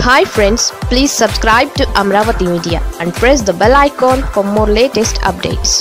hi friends please subscribe to Amaravati media and press the bell icon for more latest updates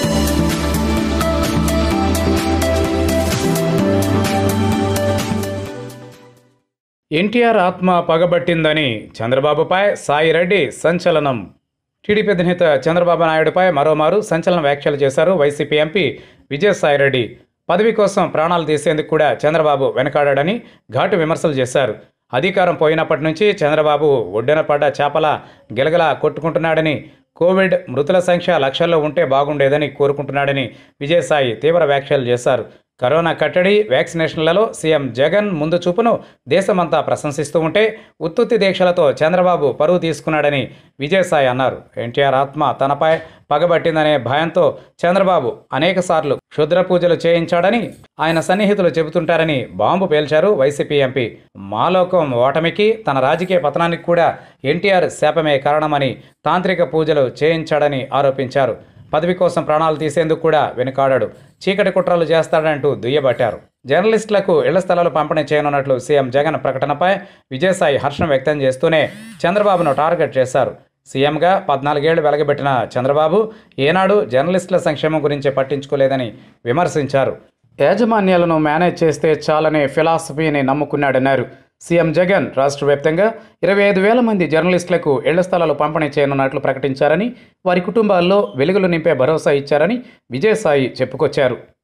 NTR ఆత్మ పగబట్టిందని చంద్రబాబుపై సాయిరెడ్డి సంచలనం TDP అధినేత చంద్రబాబు నాయుడుపై మరోమారు సంచలన వ్యాఖ్యలు చేశారు వైసీపీ ఎంపీ విజయసాయిరెడ్డి పదవి కోసం ప్రాణాలు తీసేందుకు కూడా చంద్రబాబు వెనకాడాడని ఘాటు విమర్శలు చేశారు అధికారం పోయినప్పటి నుంచి చంద్రబాబు ఒడ్డున పడ్డ చేపల గిలగలా కొట్టుకుంటున్నాడని కోవిడ్ మృతుల సంఖ్య లక్షల్లో ఉంటే బాగుండేదని కోరుకుంటున్నాడని విజయసాయి తీవ్ర వ్యాఖ్యలు చేశారు కరోనా కట్టడి వ్యాక్సినేషన్లలో సీఎం జగన్ ముందు చూపును దేశమంతా ప్రశంసిస్తూ ఉంటే ఉత్తుత్తి దీక్షలతో చంద్రబాబు పరువు తీసుకున్నాడని విజయసాయి అన్నారు ఎన్టీఆర్ ఆత్మ తనపై పగబట్టిందనే భయంతో చంద్రబాబు అనేకసార్లు క్షుద్ర పూజలు చేయించాడని ఆయన సన్నిహితులు చెబుతుంటారని బాంబు పేల్చారు వైసీపీ ఎంపీ మాలోకం ఓటమికి తన రాజకీయ పతనానికి కూడా ఎన్టీఆర్ శాపమే కారణమని తాంత్రిక పూజలు చేయించాడని ఆరోపించారు పదవి కోసం ప్రాణాలు తీసేందుకు కూడా వెనుకాడాడు చీకటి కుట్రలు చేస్తాడంటూ దుయ్యబట్టారు జర్నలిస్టులకు ఇళ్ల స్థలాలు పంపిణీ చేయనున్నట్లు సీఎం జగన్ ప్రకటనపై విజయసాయి హర్షం వ్యక్తం చేస్తూనే చంద్రబాబును టార్గెట్ చేశారు సీఎంగా పద్నాలుగేళ్లు వెలగబెట్టిన చంద్రబాబు ఏనాడు జర్నలిస్టుల సంక్షేమం గురించి పట్టించుకోలేదని విమర్శించారు యాజమాన్యాలను మేనేజ్ చేస్తే చాలనే ఫిలాసఫీని నమ్ముకున్నాడన్నారు సీఎం జగన్ రాష్ట్ర వ్యాప్తంగా ఇరవై ఐదు వేల మంది జర్నలిస్టులకు ఇళ్ల స్థలాలు పంపిణీ చేయనున్నట్లు ప్రకటించారని వారి కుటుంబాల్లో వెలుగులు నింపే భరోసా ఇచ్చారని విజయసాయి చెప్పుకొచ్చారు